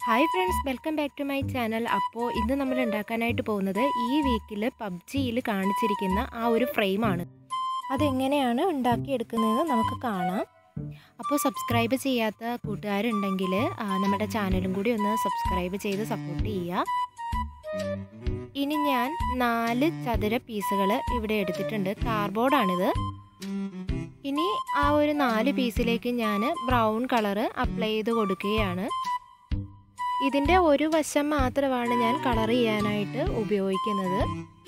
hi friends welcome back to my channel അപ്പോൾ ഇന്ന് നമ്മൾ ഉണ്ടാക്കാനായിട്ട് പോകുന്നത് ഈ വീക്കിൽ പബ്ജിയിൽ കാണിച്ചിരിക്കുന്ന ആ ഒരു ഫ്രെയിമാണ് അതെങ്ങനെയാണ് ഉണ്ടാക്കിയെടുക്കുന്നതെന്ന് നമുക്ക് കാണാം അപ്പോൾ സബ്സ്ക്രൈബ് ചെയ്യാത്ത കൂട്ടുകാരുണ്ടെങ്കിൽ ആ, നമ്മുടെ ചാനലും കൂടി ഒന്ന് സബ്സ്ക്രൈബ് ചെയ്ത് സപ്പോർട്ട് ചെയ്യുക ഇനി ഞാൻ നാല് ചതുര പീസുകൾ ഇവിടെ എടുത്തിട്ടുണ്ട് കാർഡ്ബോർഡാണിത് ഇനി ആ ഒരു നാല് പീസിലേക്ക് ഞാൻ ബ്രൗൺ കളറ് അപ്ലൈ ചെയ്ത് കൊടുക്കുകയാണ് ഇതിൻ്റെ ഒരു വശം മാത്രമാണ് ഞാൻ കളർ ചെയ്യാനായിട്ട് ഉപയോഗിക്കുന്നത്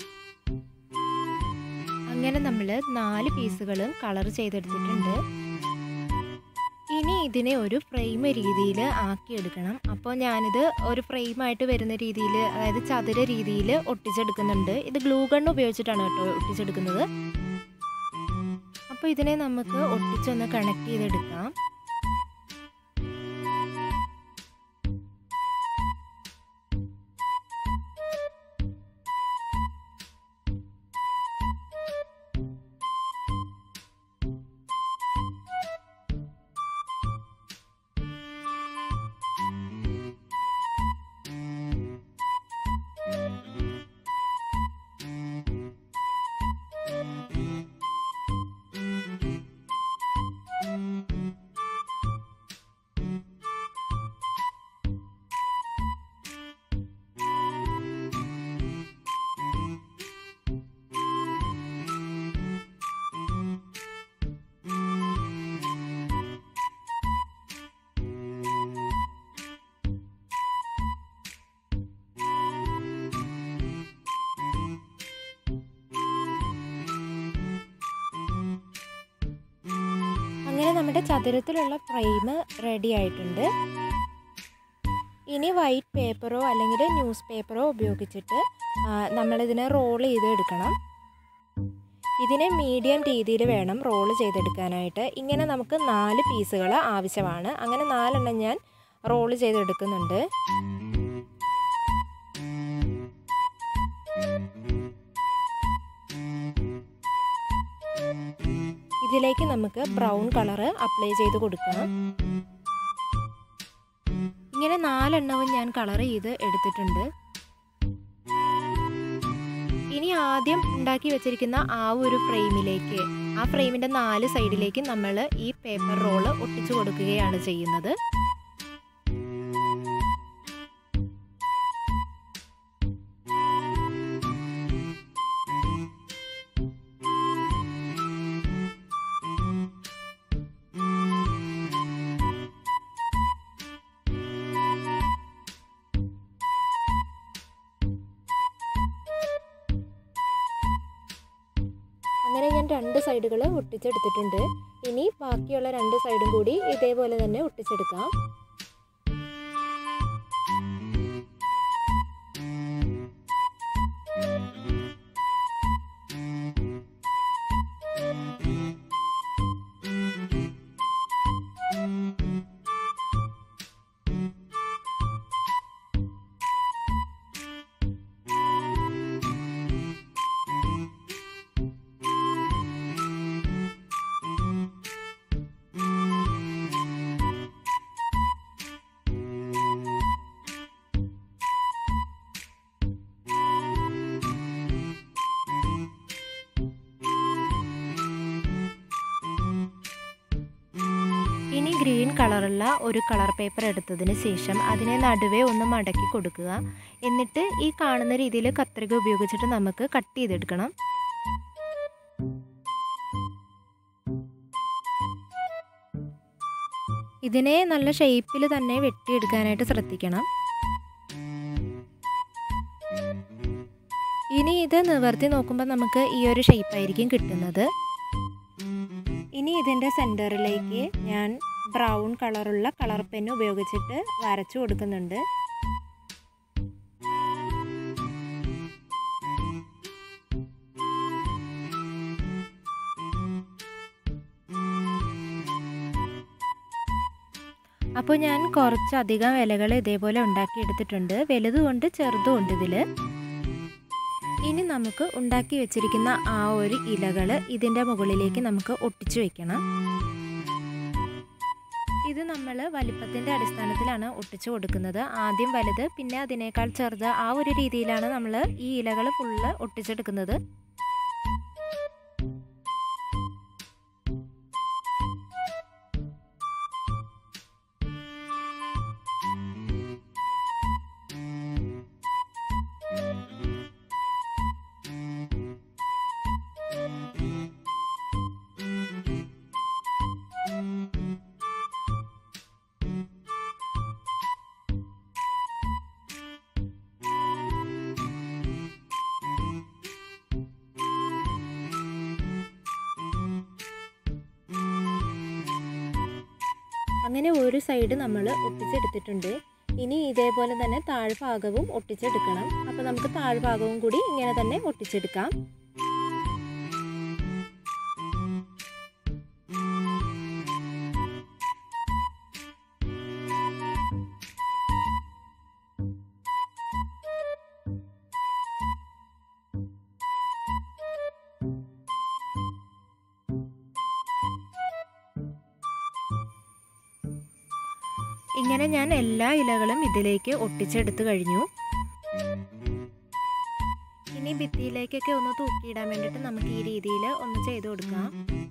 അങ്ങനെ നമ്മൾ നാല് പീസുകളും കളർ ചെയ്തെടുത്തിട്ടുണ്ട് ഇനി ഇതിനെ ഒരു ഫ്രെയിം രീതിയിൽ ആക്കിയെടുക്കണം അപ്പോൾ ഞാനിത് ഒരു ഫ്രെയിമായിട്ട് വരുന്ന രീതിയിൽ അതായത് ചതുര രീതിയിൽ ഒട്ടിച്ചെടുക്കുന്നുണ്ട് ഇത് ഗ്ലൂ ഗൺ ഉപയോഗിച്ചിട്ടാണ് കേട്ടോ ഒട്ടിച്ചെടുക്കുന്നത് അപ്പോൾ ഇതിനെ നമുക്ക് ഒട്ടിച്ചൊന്ന് കണക്ട് ചെയ്തെടുക്കാം അങ്ങനെ നമ്മുടെ ചതുരത്തിലുള്ള ഫ്രെയിം റെഡി ആയിട്ടുണ്ട് ഇനി വൈറ്റ് പേപ്പറോ അല്ലെങ്കിൽ ന്യൂസ് പേപ്പറോ ഉപയോഗിച്ചിട്ട് ആ, നമ്മളിതിനെ റോൾ ചെയ്ത് എടുക്കണം ഇതിനെ മീഡിയം രീതിയിൽ വേണം റോൾ ചെയ്തെടുക്കാനായിട്ട് ഇങ്ങനെ നമുക്ക് നാല് പീസുകൾ ആവശ്യമാണ് അങ്ങനെ നാലെണ്ണം ഞാൻ റോൾ ചെയ്തെടുക്കുന്നുണ്ട് ഇതിലേക്ക് നമുക്ക് ബ്രൗൺ കളറ് അപ്ലൈ ചെയ്ത് കൊടുക്കാം ഇങ്ങനെ നാലെണ്ണവും ഞാൻ കളർ ചെയ്ത് എടുത്തിട്ടുണ്ട് ഇനി ആദ്യം ഉണ്ടാക്കി വെച്ചിരിക്കുന്ന ആ ഒരു ഫ്രെയിമിലേക്ക് ആ ഫ്രെയിമിൻ്റെ നാല് സൈഡിലേക്ക് നമ്മൾ ഈ പേപ്പർ റോള് ഒട്ടിച്ചു കൊടുക്കുകയാണ് ചെയ്യുന്നത് അങ്ങനെ ഞാൻ രണ്ട് സൈഡുകൾ ഒട്ടിച്ചെടുത്തിട്ടുണ്ട് ഇനി ബാക്കിയുള്ള രണ്ട് സൈഡും കൂടി ഇതേപോലെ തന്നെ ഒട്ടിച്ചെടുക്കാം ഇനി ഗ്രീൻ കളറുള്ള ഒരു കളർ പേപ്പർ എടുത്തതിന് ശേഷം അതിനെ നടുവേ ഒന്ന് മടക്കി കൊടുക്കുക എന്നിട്ട് ഈ കാണുന്ന രീതിയിൽ കത്രിക ഉപയോഗിച്ചിട്ട് നമുക്ക് കട്ട് ചെയ്തെടുക്കണം ഇതിനെ നല്ല ഷേപ്പിൽ തന്നെ വെട്ടിയെടുക്കാനായിട്ട് ശ്രദ്ധിക്കണം ഇനി ഇത് നിവർത്തി നോക്കുമ്പോൾ നമുക്ക് ഈ ഒരു ഷേപ്പായിരിക്കും കിട്ടുന്നത് ഇനി ഇതിൻ്റെ സെൻറ്ററിലേക്ക് ഞാൻ ബ്രൗൺ കളറുള്ള കളർ പെൻ ഉപയോഗിച്ചിട്ട് വരച്ചു കൊടുക്കുന്നുണ്ട് അപ്പോൾ ഞാൻ കുറച്ചധികം ഇലകൾ ഇതേപോലെ ഉണ്ടാക്കിയെടുത്തിട്ടുണ്ട് വലുതുകൊണ്ട് ചെറുതുമുണ്ട് ഇതിൽ ഇനി നമുക്ക് ഉണ്ടാക്കി വെച്ചിരിക്കുന്ന ആ ഒരു ഇലകൾ ഇതിൻ്റെ മുകളിലേക്ക് നമുക്ക് ഒട്ടിച്ചു വെക്കണം ഇത് നമ്മൾ വലിപ്പത്തിൻ്റെ അടിസ്ഥാനത്തിലാണ് ഒട്ടിച്ചു കൊടുക്കുന്നത് ആദ്യം വലുത് പിന്നെ അതിനേക്കാൾ ചെറുത് ആ ഒരു രീതിയിലാണ് നമ്മൾ ഈ ഇലകൾ ഫുള്ള് ഒട്ടിച്ചെടുക്കുന്നത് അങ്ങനെ ഒരു സൈഡ് നമ്മൾ ഒട്ടിച്ചെടുത്തിട്ടുണ്ട് ഇനി ഇതേപോലെ തന്നെ താഴ്ഭാഗവും ഒട്ടിച്ചെടുക്കണം അപ്പോൾ നമുക്ക് താഴ്ഭാഗവും കൂടി ഇങ്ങനെ തന്നെ ഒട്ടിച്ചെടുക്കാം ഇങ്ങനെ ഞാൻ എല്ലാ ഇലകളും ഇതിലേക്ക് ഒട്ടിച്ചെടുത്ത് കഴിഞ്ഞു ഇനി ഭിത്തിയിലേക്കൊക്കെ ഒന്ന് തൂക്കിയിടാൻ വേണ്ടിയിട്ട് നമുക്ക് ഈ രീതിയിൽ ഒന്ന് ചെയ്ത് കൊടുക്കാം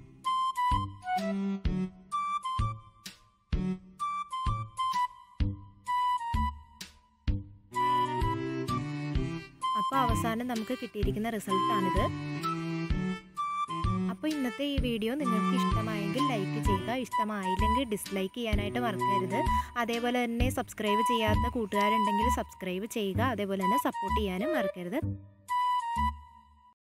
അപ്പോൾ അവസാനം നമുക്ക് കിട്ടിയിരിക്കുന്ന റിസൾട്ടാണിത് അപ്പോൾ ഇന്നത്തെ ഈ വീഡിയോ നിങ്ങൾക്ക് ഇഷ്ടമായെങ്കിൽ ലൈക്ക് ചെയ്യുക ഇഷ്ടമായില്ലെങ്കിൽ ഡിസ്ലൈക്ക് ചെയ്യാനായിട്ട് മറക്കരുത് അതേപോലെ തന്നെ സബ്സ്ക്രൈബ് ചെയ്യാത്ത കൂട്ടുകാരുണ്ടെങ്കിൽ സബ്സ്ക്രൈബ് ചെയ്യുക അതേപോലെ തന്നെ സപ്പോർട്ട് ചെയ്യാനും മറക്കരുത്